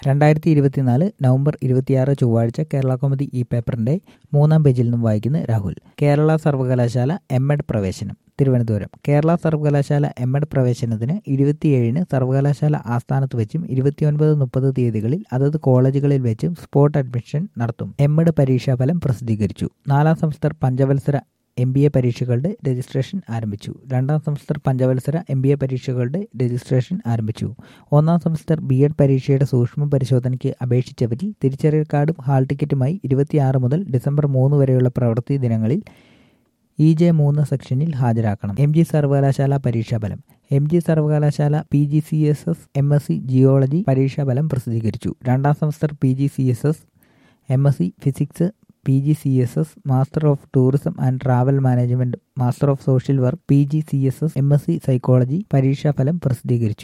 രണ്ടായിരത്തി ഇരുപത്തിനാല് നവംബർ ഇരുപത്തിയാറ് ചൊവ്വാഴ്ച കേരള കോമഡി ഈ പേപ്പറിന്റെ മൂന്നാം പേജിൽ നിന്നും വായിക്കുന്ന രാഹുൽ കേരള സർവകലാശാല എം എഡ് പ്രവേശനം തിരുവനന്തപുരം കേരള സർവകലാശാല എം എഡ് പ്രവേശനത്തിന് ഇരുപത്തിയേഴിന് സർവകലാശാല ആസ്ഥാനത്ത് വെച്ചും ഇരുപത്തിയൊൻപത് മുപ്പത് തീയതികളിൽ അതത് കോളേജുകളിൽ വെച്ചും സ്പോട്ട് അഡ്മിഷൻ നടത്തും എം എഡ് പരീക്ഷാഫലം പ്രസിദ്ധീകരിച്ചു നാലാം സെമസ്റ്റർ പഞ്ചവത്സര എം ബി എ പരീക്ഷകളുടെ രജിസ്ട്രേഷൻ ആരംഭിച്ചു രണ്ടാം സെമസ്റ്റർ പഞ്ചവത്സര എം ബി എ പരീക്ഷകളുടെ രജിസ്ട്രേഷൻ ആരംഭിച്ചു ഒന്നാം സെമസ്റ്റർ ബി എഡ് പരീക്ഷയുടെ സൂക്ഷ്മ പരിശോധനയ്ക്ക് അപേക്ഷിച്ചവരിൽ തിരിച്ചറിയൽ കാർഡും ഹാൾ ടിക്കറ്റുമായി ഇരുപത്തിയാറ് മുതൽ ഡിസംബർ മൂന്ന് വരെയുള്ള പ്രവൃത്തി ദിനങ്ങളിൽ ഇ ജെ മൂന്ന് സെക്ഷനിൽ ഹാജരാക്കണം എം ജി സർവകലാശാല പരീക്ഷാഫലം എം ജി സർവകലാശാല P G C S S M S C geology പരീക്ഷാഫലം പ്രസിദ്ധീകരിച്ചു രണ്ടാം semester P G C S S M S C physics P G C S S master of tourism and travel management master of social work P G C S S M S C psychology പരീക്ഷാഫലം പ്രസിദ്ധീകരിച്ചു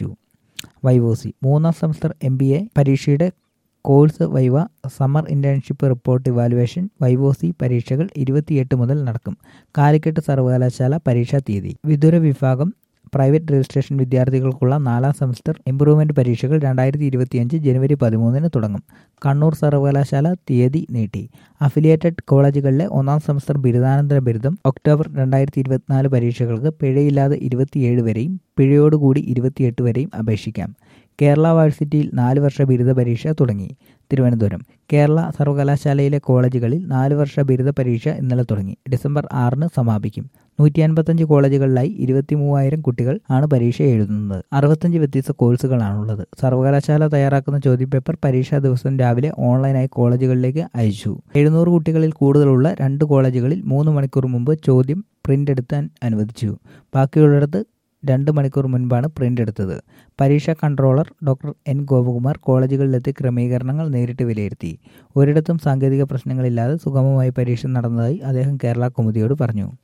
viva voce മൂന്നാം semester M B A പരീക്ഷയുടെ course viva summer internship report evaluation viva voce പരീക്ഷകൾ ഇരുപത്തിയെട്ട് മുതൽ നടക്കും കാലിക്കറ്റ് സർവകലാശാല പരീക്ഷാ തീയതി വിദൂര വിഭാഗം പ്രൈവറ്റ് രജിസ്ട്രേഷൻ വിദ്യാർത്ഥികൾക്കുള്ള നാലാം സെമസ്റ്റർ ഇംപ്രൂവ്മെന്റ് പരീക്ഷകൾ രണ്ടായിരത്തി ഇരുപത്തിയഞ്ച് ജനുവരി പതിമൂന്നിന് തുടങ്ങും കണ്ണൂർ സർവകലാശാല തീയതി നീട്ടി അഫിലിയേറ്റഡ് കോളേജുകളിലെ ഒന്നാം സെമസ്റ്റർ ബിരുദാനന്തര ബിരുദം ഒക്ടോബർ രണ്ടായിരത്തി ഇരുപത്തിനാല് പരീക്ഷകൾക്ക് പിഴയില്ലാതെ ഇരുപത്തിയേഴ് വരെയും പിഴയോടുകൂടി ഇരുപത്തിയെട്ട് വരെയും അപേക്ഷിക്കാം കേരള യൂണിവേഴ്സിറ്റിയിൽ നാല് വർഷ ബിരുദ പരീക്ഷ തുടങ്ങി തിരുവനന്തപുരം കേരള സർവകലാശാലയിലെ കോളേജുകളിൽ നാല് വർഷ ബിരുദ പരീക്ഷ ഇന്നലെ തുടങ്ങി ഡിസംബർ ആറിന് സമാപിക്കും നൂറ്റി അൻപത്തഞ്ച് കോളേജുകളിലായി ഇരുപത്തി മൂവായിരം കുട്ടികൾ ആണ് പരീക്ഷ എഴുതുന്നത് അറുപത്തഞ്ച് വ്യത്യസ്ത കോഴ്സുകളാണുള്ളത് സർവകലാശാല തയ്യാറാക്കുന്ന ചോദ്യപേപ്പർ പരീക്ഷാ ദിവസം രാവിലെ ഓൺലൈനായി കോളേജുകളിലേക്ക് അയച്ചു എഴുന്നൂറ് കുട്ടികളിൽ കൂടുതലുള്ള രണ്ട് കോളേജുകളിൽ മൂന്ന് മണിക്കൂർ മുമ്പ് ചോദ്യം പ്രിന്റ് എടുത്താൻ അനുവദിച്ചു ബാക്കിയുള്ളിടത്ത് രണ്ട് മണിക്കൂർ മുൻപാണ് പ്രിന്റ് എടുത്തത് പരീക്ഷാ കൺട്രോളർ ഡോക്ടർ എൻ ഗോപകുമാർ കോളേജുകളിലെത്തി ക്രമീകരണങ്ങൾ നേരിട്ട് വിലയിരുത്തി ഒരിടത്തും സാങ്കേതിക പ്രശ്നങ്ങളില്ലാതെ സുഗമമായി പരീക്ഷ നടന്നതായി അദ്ദേഹം കേരള കൗമുദിയോട് പറഞ്ഞു